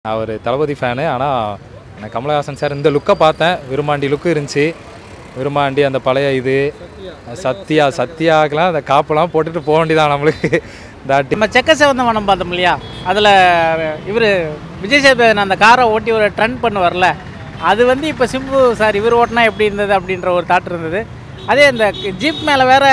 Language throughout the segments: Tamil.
நான் ஒரு தளபதி ஃபேனு ஆனால் நான் கமலஹாசன் சார் இந்த லுக்கை பார்த்தேன் விரும்மாண்டி லுக்கு இருந்துச்சு விரும்மாண்டி அந்த பழைய இது சத்யா சத்யாக்கெலாம் அந்த காப்பெல்லாம் போட்டுட்டு போக வேண்டியதான் நம்மளுக்கு தாட்டி நம்ம செக்க சிவந்த வனம் பார்த்தோம் இல்லையா அதில் இவர் விஜய் சேதுபதி அந்த காரை ஓட்டி ஒரு ட்ரெண்ட் பண்ணுவார்ல அது வந்து இப்போ சிம்பு சார் இவர் ஓட்டினா எப்படி இருந்தது அப்படின்ற ஒரு தாட் இருந்தது அதே இந்த ஜீப் மேலே வேற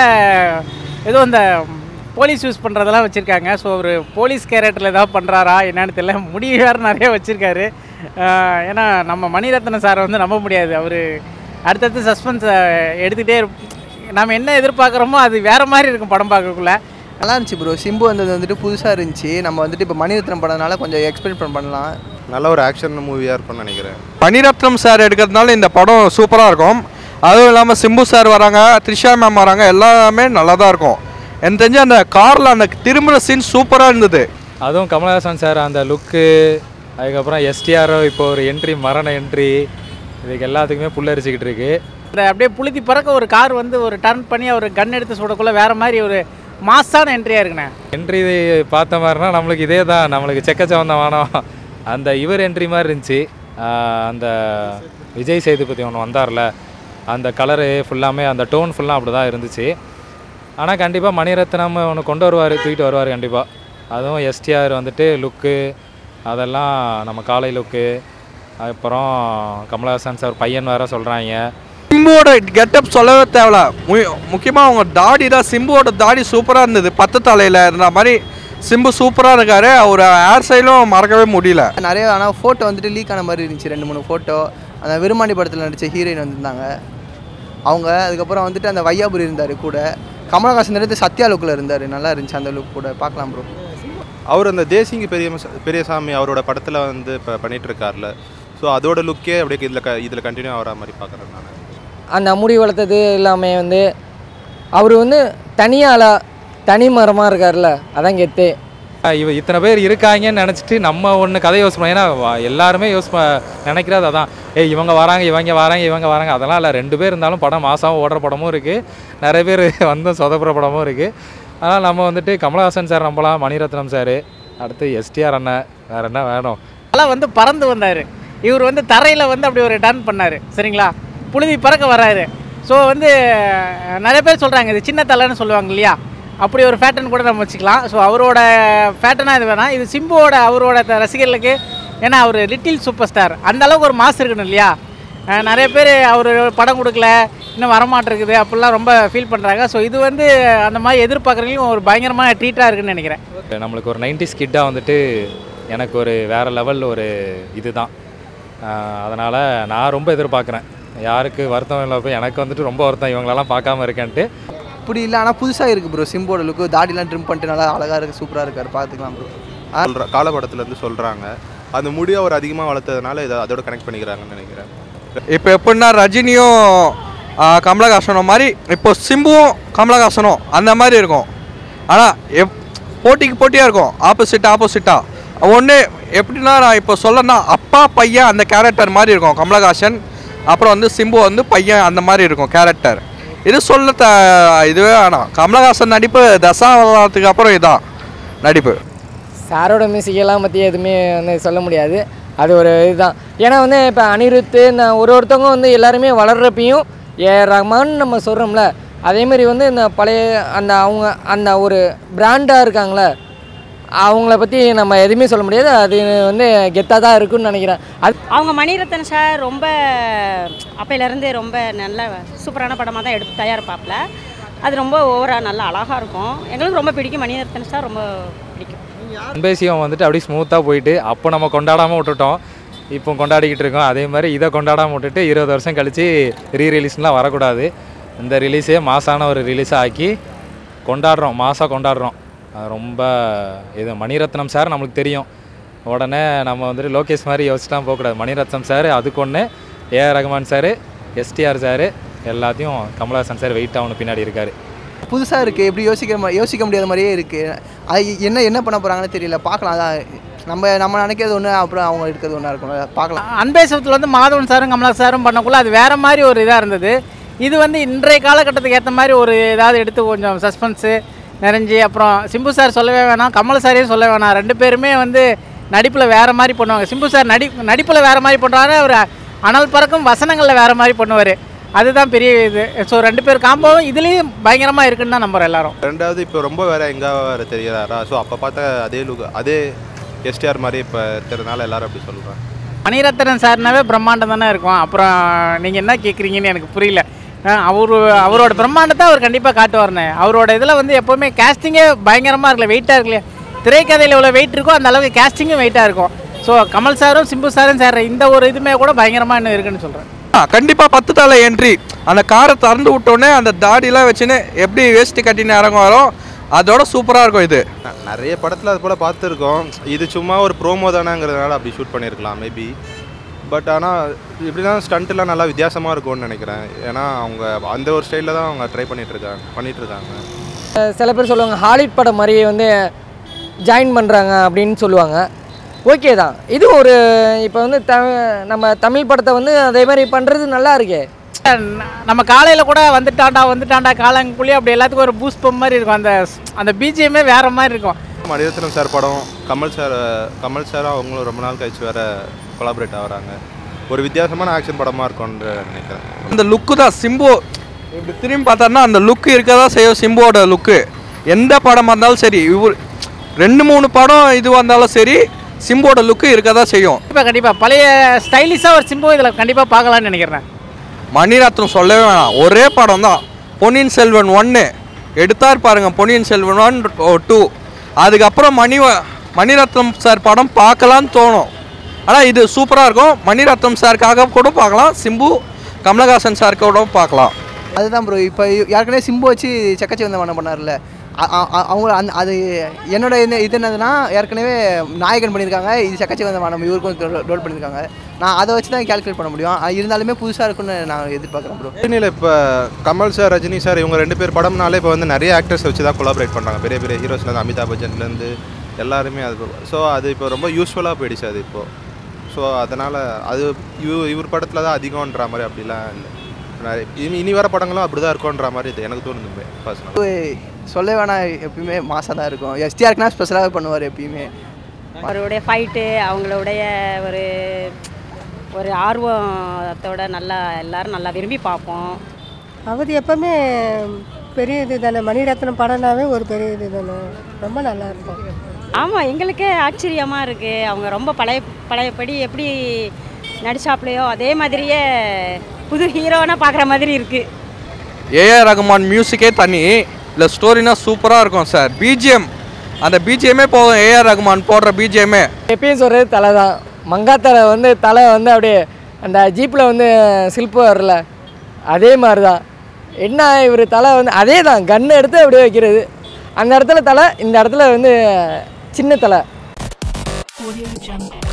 ஏதோ இந்த போலீஸ் யூஸ் பண்ணுறதெல்லாம் வச்சுருக்காங்க ஸோ ஒரு போலீஸ் கேரக்டரில் ஏதாவது பண்ணுறாரா என்னன்னு தெரியல முடி வேறு நிறைய வச்சுருக்காரு ஏன்னா நம்ம மணிரத்னம் சாரை வந்து நம்ப முடியாது அவர் அடுத்தடுத்து சஸ்பென்ஸை எடுத்துகிட்டே நம்ம என்ன எதிர்பார்க்குறோமோ அது வேறு மாதிரி இருக்கும் படம் பார்க்கக்குள்ள நல்லா இருந்துச்சு ப்ரோ சிம்பு வந்தது வந்துட்டு புதுசாக இருந்துச்சு நம்ம வந்துட்டு இப்போ மணிரத்னம் படம்னால கொஞ்சம் எக்ஸ்பெக்ட் பண்ணலாம் நல்ல ஒரு ஆக்ஷன் மூவியாக இருக்கும்னு நினைக்கிறேன் மணிரத்னம் சார் எடுக்கிறதுனால இந்த படம் சூப்பராக இருக்கும் அதுவும் இல்லாமல் சிம்பு சார் வராங்க த்ரிஷா மேம் வராங்க எல்லாமே நல்லா தான் இருக்கும் எனக்கு தெரிஞ்சு அந்த காரில் அந்த திரும்புகிற சீன் சூப்பராக இருந்தது அதுவும் கமலஹாசன் சார் அந்த லுக்கு அதுக்கப்புறம் எஸ்டிஆர் இப்போ ஒரு என்ட்ரி மரண என்ட்ரி இதுக்கு எல்லாத்துக்குமே புல்லரிச்சுக்கிட்டு இருக்கு இந்த அப்படியே புழுதி பறக்க ஒரு கார் வந்து ஒரு டர்ன் பண்ணி ஒரு கன் எடுத்து சுடக்குள்ள வேற மாதிரி ஒரு மாசான என்ட்ரியாக இருக்குண்ணே என்ட்ரி பார்த்த மாதிரினா நம்மளுக்கு இதே தான் நம்மளுக்கு செக்கச்சவந்த வானம் அந்த இவர் என்ட்ரி மாதிரி இருந்துச்சு ஆஹ் அந்த விஜய் சேதுபதி ஒன்று வந்தார்ல அந்த கலரு ஃபுல்லாமே அந்த டோன் ஃபுல்லாக அப்படி தான் இருந்துச்சு ஆனால் கண்டிப்பாக மணிரத்னம் ஒன்று கொண்டு வருவார் தூக்கிட்டு வருவார் கண்டிப்பாக அதுவும் எஸ்டிஆர் வந்துட்டு லுக்கு அதெல்லாம் நம்ம காலை லுக்கு அப்புறம் கமலஹாசன் சார் பையன் வேற சொல்கிறாங்க சிம்புவோட கெட்டப் சொல்லவே தேவையில்ல முக்கியமாக அவங்க தாடி தான் சிம்புவோட தாடி சூப்பராக இருந்தது பத்து தலையில் இருந்த மாதிரி சிம்பு சூப்பராக இருக்காரு அவர் ஹேர் ஸ்டைலும் மறக்கவே முடியல நிறைய ஆனால் ஃபோட்டோ வந்துட்டு லீக் ஆன மாதிரி இருந்துச்சு ரெண்டு மூணு ஃபோட்டோ அந்த விருமாண்டி படத்தில் நடித்த ஹீரோயின் வந்திருந்தாங்க அவங்க அதுக்கப்புறம் வந்துட்டு அந்த வையாபுரி இருந்தார் கூட கமலஹாசன் எடுத்து சத்யா லுக்கில் இருந்தார் நல்லா இருந்துச்சு அந்த லுக் கூட பார்க்கலாம் ப்ரோ அவர் அந்த தேசிங்க பெரிய பெரியசாமி அவரோட படத்தில் வந்து இப்போ பண்ணிட்டு இருக்கார்ல ஸோ அதோட லுக்கே அப்படியே இதில் க இதில் கண்டினியூ ஆகிற மாதிரி பார்க்குறேன் நான் அந்த முடி வளர்த்தது எல்லாமே வந்து அவர் வந்து தனியாளா தனி மரமாக இருக்கார்ல அதான் கெத்து இவ இத்தனை பேர் இருக்காங்கன்னு நினச்சிட்டு நம்ம ஒன்று கதை யோசிப்போம் ஏன்னா வ- எல்லாருமே யோசி நினைக்கிறது அதான் ஏய் இவங்க வராங்க இவங்க வராங்க இவங்க வராங்க அதெல்லாம் இல்லை ரெண்டு பேர் இருந்தாலும் படம் மாதம் ஓடுற படமும் இருக்குது நிறைய பேர் வந்து சொதப்புற படமும் இருக்குது அதனால் நம்ம வந்துட்டு கமலஹாசன் சார் நம்பலாம் மணிரத்னம் சார் அடுத்து எஸ்டிஆர் அண்ணன் வேறு என்ன வேணும் அதெல்லாம் வந்து பறந்து வந்தார் இவர் வந்து தரையில் வந்து அப்படி ஒரு டர்ன் பண்ணார் சரிங்களா புழுதி பறக்க வராரு ஸோ வந்து அஹ், நிறைய பேர் சொல்கிறாங்க இது சின்ன தலைன்னு சொல்லுவாங்க இல்லையா அப்படி ஒரு ஃபேட்டன் கூட நம்ம வச்சுக்கலாம் ஸோ அவரோட ஃபேட்டனாக இது வேணாம் இது சிம்புவோட அவரோட த- ரசிகர்களுக்கு ஏன்னா அவர் லிட்டில் சூப்பர் ஸ்டார் அந்த அளவுக்கு ஒரு மாஸ் இருக்கணும் இல்லையா அஹ், நிறைய பேர் அவர் படம் கொடுக்கல இன்னும் வரமாட்டிருக்குது அப்படிலாம் ரொம்ப ஃபீல் பண்ணுறாங்க ஸோ இது வந்து அந்த மாதிரி எதிர்பார்க்குறவங்களும் ஒரு பயங்கரமான ட்ரீட்டாக இருக்குன்னு நினைக்கிறேன் நம்மளுக்கு ஒரு 90s கிட்டாக வந்துட்டு எனக்கு ஒரு வேறு லெவல் ஒரு இதுதான் அதனால் நான் ரொம்ப எதிர்பார்க்குறேன் யாருக்கு வருத்தம் இல்லை போய் எனக்கு வந்துட்டு ரொம்ப வருத்தம் இவங்களெல்லாம் பார்க்காம இருக்கேன்ட்டு அப்படி இல்லை ஆனால் புதுசாக இருக்குது ப்ரோ சிம்போட லுக்கு தாடிலாம் ட்ரிம் பண்ணிட்டு நல்லா அழகாக இருக்குது சூப்பராக இருக்கார் பார்த்துக்கலாம் ப்ரோ சொல்கிற காலப்படத்துலேருந்து சொல்கிறாங்க அந்த முடியை அவர் அதிகமாக வளர்த்ததுனால இதை அதோட கனெக்ட் பண்ணிக்கிறாங்கன்னு நினைக்கிறேன் இப்போ எப்படின்னா ரஜினியும் ஆ, கமலஹாசனும் மாதிரி இப்போ சிம்புவும் கமலஹாசனும் அந்த மாதிரி இருக்கும் ஆனால் எப் போட்டிக்கு போட்டியாக இருக்கும் ஆப்போசிட் ஆப்போசிட்டாக ஒன்று எப்படின்னா நான் இப்போ சொல்லனா அப்பா பையன் அந்த கேரக்டர் மாதிரி இருக்கும் கமலஹாசன் அப்புறம் வந்து சிம்பு வந்து பையன் அந்த மாதிரி இருக்கும் கேரக்டர் இது சொல்ல த இதுவே வேணாம் கமலஹாசன் நடிப்பு தசாவதாரத்துக்கு அப்புறம் இதான் நடிப்பு சாரோட மியூசிக்கெல்லாம் பற்றி எதுவுமே வந்து சொல்ல முடியாது அது ஒரு இதுதான் ஏன்னா வந்து இப்போ அனிருத்து இந்த ஒரு ஒருத்தவங்க வந்து எல்லாருமே வளர்றப்பையும் ஏ ரஹ்மான் நம்ம சொல்கிறோம்ல அதேமாரி வந்து இந்த பழைய அந்த அவங்க அந்த ஒரு பிராண்டாக இருக்காங்களே அவங்கள பற்றி நம்ம எதுவுமே சொல்ல முடியாது அது வந்து கெத்தாக தான் இருக்குன்னு நினைக்கிறேன் அது அவங்க மணிரத்னம் சார் ரொம்ப அப்பையிலேருந்து ரொம்ப நல்ல சூப்பரான படமாக தான் எடுத்து தயாரிப்பாப்புல அது ரொம்ப ஓவராக நல்லா அழகாக இருக்கும் எங்களுக்கு ரொம்ப பிடிக்கும் மணிரத்னம் சார் ரொம்ப பிடிக்கும் அன்பேசியம் வந்துட்டு அப்படியே ஸ்மூத்தாக போயிட்டு அப்போ நம்ம கொண்டாடாமல் விட்டுட்டோம் இப்போ கொண்டாடிக்கிட்டு இருக்கோம் அதே மாதிரி இதை கொண்டாடாமல் விட்டுட்டு இருபது வருஷம் கழித்து ரீ ரிலீஸ்லாம் வரக்கூடாது இந்த ரிலீஸே மாசான ஒரு ரிலீஸாக ஆக்கி கொண்டாடுறோம் மாசாக கொண்டாடுறோம் அது ரொம்ப இது மணிரத்னம் சார் நம்மளுக்கு தெரியும் உடனே நம்ம வந்துட்டு லோகேஷ் மாதிரி யோசிச்சுலாம் போகக்கூடாது மணிரத்னம் சார் அதுக்கு ஒன்று AR Rahman sir STR sir எல்லாத்தையும் கமலஹாசன் சார் வெயிட் ஆகணும் பின்னாடி இருக்கார் புதுசாக இருக்குது எப்படி யோசிக்கிற மாதிரி யோசிக்க முடியாத மாதிரியே இருக்குது அது என்ன என்ன பண்ண போகிறாங்கன்னு தெரியல பார்க்கலாம் அதான் நம்ம நம்ம நினைக்கிறது ஒன்று அப்புறம் அவங்க எடுக்கிறது ஒன்றா இருக்கும்ல பார்க்கலாம் அன்பேசத்தில் வந்து மாதவன் சாரும் கமலா சாரும் பண்ணக்குள்ள அது வேற மாதிரி ஒரு இதாக இருந்தது இது வந்து இன்றைய காலகட்டத்துக்கு ஏற்ற மாதிரி ஒரு ஏதாவது எடுத்து கொஞ்சம் சஸ்பென்ஸு நிறைஞ்சு அப்புறம் சிம்பு சார் சொல்லவே வேணாம் கமல் சாரையும் சொல்ல வேணாம் ரெண்டு பேருமே வந்து நடிப்பில் வேறு மாதிரி பண்ணுவாங்க சிம்பு சார் நடி நடிப்பில் வேறு மாதிரி பண்ணுறாரு அவர் அனல் பறக்கும் வசனங்களில் வேறு மாதிரி பண்ணுவார் அதுதான் பெரிய இது ஸோ ரெண்டு பேர் காம்போவும் இதுலேயும் பயங்கரமாக இருக்குன்னு தான் நம்புகிறோம் எல்லாரும் ரெண்டாவது இப்போ ரொம்ப வேற எங்கே வேற தெரிகிறாரா ஸோ அப்போ பார்த்த அதே லுக் அதே எஸ்டிஆர் மாதிரி இப்போ இருக்கிறதுனால எல்லாரும் அப்படி சொல்கிறாங்க மணிரத்னம் சார்னாவே பிரம்மாண்டம் தானே இருக்கும் அப்புறம் நீங்கள் என்ன கேட்குறீங்கன்னு எனக்கு புரியல அவர் அவரோட பிரம்மாண்டத்தை அவர் கண்டிப்பாக காட்டுவார்ண்ணே அவரோட இதில் வந்து எப்போவுமே கேஸ்டிங்கே பயங்கரமாக இருக்குல்ல வெயிட்டாக இருக்குல்ல திரைக்கதையில் எவ்வளோ வெயிட் இருக்கோ அந்த அளவுக்கு கேஸ்டிங்கும் வெயிட்டாக இருக்கும் ஸோ கமல் சாரும் சிம்பு சாரும் சேர்ற இந்த ஒரு இதுமே கூட பயங்கரமாக இன்னும் இருக்குன்னு சொல்கிறேன் ஆ கண்டிப்பாக பத்து தலை என்ட்ரி அந்த காரை திறந்து விட்டோடனே அந்த தாடிலாம் வச்சுன்னு எப்படி வேஷ்டி கட்டின்னு இறங்குவாரோ அதோட சூப்பராக இருக்கும் இது ந- நிறைய படத்தில் அது போல் பார்த்துருக்கோம் இது சும்மா ஒரு ப்ரோமோ தானேங்கிறதுனால அப்படி ஷூட் பண்ணியிருக்கலாம் மேபி பட் ஆனால் இப்படி தான் ஸ்டண்ட்லாம் நல்லா வித்தியாசமாக இருக்கும்னு நினைக்கிறேன் ஏன்னா அவங்க அந்த ஒரு ஸ்டைலில் தான் அவங்க ட்ரை பண்ணிகிட்ருக்காங்க பண்ணிகிட்ருக்காங்க சில பேர் சொல்லுவாங்க ஹாலிவுட் படம் மாதிரி வந்து ஜாயின் பண்ணுறாங்க அப்படின்னு சொல்லுவாங்க ஓகே தான் இது ஒரு இப்போ வந்து த நம்ம தமிழ் படத்தை வந்து அதே மாதிரி பண்ணுறது நல்லா இருக்கே நம்ம காலையில் கூட வந்துட்டாண்டா வந்துட்டாண்டா காலங்குள்ளேயே அப்படி எல்லாத்துக்கும் ஒரு பூஸ்ட் பம்ப் மாதிரி இருக்கும் அந்த அந்த பிஜிஎம்மே வேறு மாதிரி இருக்கும் மணிரத்னம் சார் படம் கமல் சார் கமல் சார் அவங்களும் ரொம்ப நாள் கழிச்சு வேற கொலாபரேட் ஆகுறாங்க ஒரு வித்தியாசமான ஆக்ஷன் படமாக இருக்கும்னு நினைக்கிறேன் அந்த லுக்கு தான் சிம்பு இப்படி திரும்பி பார்த்தோன்னா அந்த லுக்கு இருக்க தான் செய்யும் சிம்புவோட லுக்கு எந்த படமாக இருந்தாலும் சரி இவர் ரெண்டு மூணு படம் இது வந்தாலும் சரி சிம்புவோட லுக்கு இருக்க தான் செய்யும் கண்டிப்பாக கண்டிப்பாக பழைய ஸ்டைலிஷாக ஒரு சிம்பு இதில் கண்டிப்பாக பார்க்கலான்னு நினைக்கிறேன் மணிரத்னம் சொல்லவே வேணாம் ஒரே படம் தான் பொன்னியின் செல்வன் ஒன்று எடுத்தார் பாருங்க பொன்னியின் செல்வன் ஒன் டூ அதுக்கப்புறம் மணி மணிரத்னம் சார் படம் பார்க்கலான்னு தோணும் ஆனால் இது சூப்பராக இருக்கும் மணிரத்னம் சாருக்காக கூட பார்க்கலாம் சிம்பு கமலஹாசன் சார் கூட பார்க்கலாம் அதுதான் ப்ரோ இப்போ ஏற்கனவே சிம்பு வச்சு செக்கச்சி வந்த மனம் பண்ணார்ல அ- அ- அ- அவங்க அந்த அது என்னோட இது இது என்னதுன்னா ஏற்கனவே நாயகன் பண்ணியிருக்காங்க இது செக்கச்சி வந்த மனம் இவருக்கும் ரோல் பண்ணியிருக்காங்க நான் அதை வச்சு தான் கேல்குலேட் பண்ண முடியும் அது இருந்தாலுமே புதுசாக இருக்கும்னு நான் எதிர்பார்க்குறேன் ப்ரோ ரஜினியில் இப்போ கமல் சார் ரஜினி சார் இவங்க ரெண்டு பேர் படம்னாலே இப்போ வந்து நிறைய ஆக்டர்ஸ் வச்சு தான் கொலாபரேட் பண்ணுறாங்க பெரிய பெரிய ஹீரோஸ்லேருந்து அமிதாப் பச்சன்லேருந்து எல்லாருமே அது ஸோ அது இப்போ ரொம்ப யூஸ்ஃபுல்லாக போயிடுச்சு அது இப்போது ஸோ அதனால் அது இவ இவர் படத்தில் தான் அதிகம்ன்ற மாதிரி அப்படிலாம் இல்லை நிறைய- இனி இனி வர படங்களும் அப்படி தான் இருக்கும்ன்ற மாதிரி இது எனக்கு தோணுது பர்சனல் சொல்ல வேணாம் எப்பயுமே மாசாக தான் இருக்கும் எஸ்டிஆருக்குனா ஸ்பெஷலாகவே பண்ணுவார் எப்பயுமே அவருடைய ஃபைட்டு அவங்களுடைய ஒரு ஒரு ஆர்வத்தோட நல்லா எல்லாரும் நல்லா விரும்பி பார்ப்போம் அவர் எப்பவுமே பெரிய இது தானே மணிரத்னம் படம்னாவே ஒரு பெரிய இது தானே ரொம்ப நல்லா இருக்கும் ஆமாம் எங்களுக்கே ஆச்சரியமாக இருக்குது அவங்க ரொம்ப பழைய பழையபடி எப்படி நடிச்சாப்லையோ அதே மாதிரியே புது ஹீரோனா பார்க்குற மாதிரி இருக்குது ஏஆர் ரகுமான் மியூசிக்கே தனி இல்லை ஸ்டோரினா சூப்பராக இருக்கும் சார் பிஜிஎம் அந்த பிஜிஎம்மே போதும் ஏஆர் ரகுமான் போடுற பிஜிஎம்மே எப்பயும் சொல்கிறது தலை தான் மங்காத்தலை வந்து தலை வந்து அப்படியே அந்த ஜீப்பில் வந்து சில்ப்பு வரல அதே மாதிரி தான் என்ன இவர் தலை வந்து அதே தான் கன்று எடுத்து அப்படியே வைக்கிறது அந்த இடத்துல தலை இந்த இடத்துல வந்து சின்ன தலை Audio Jungle.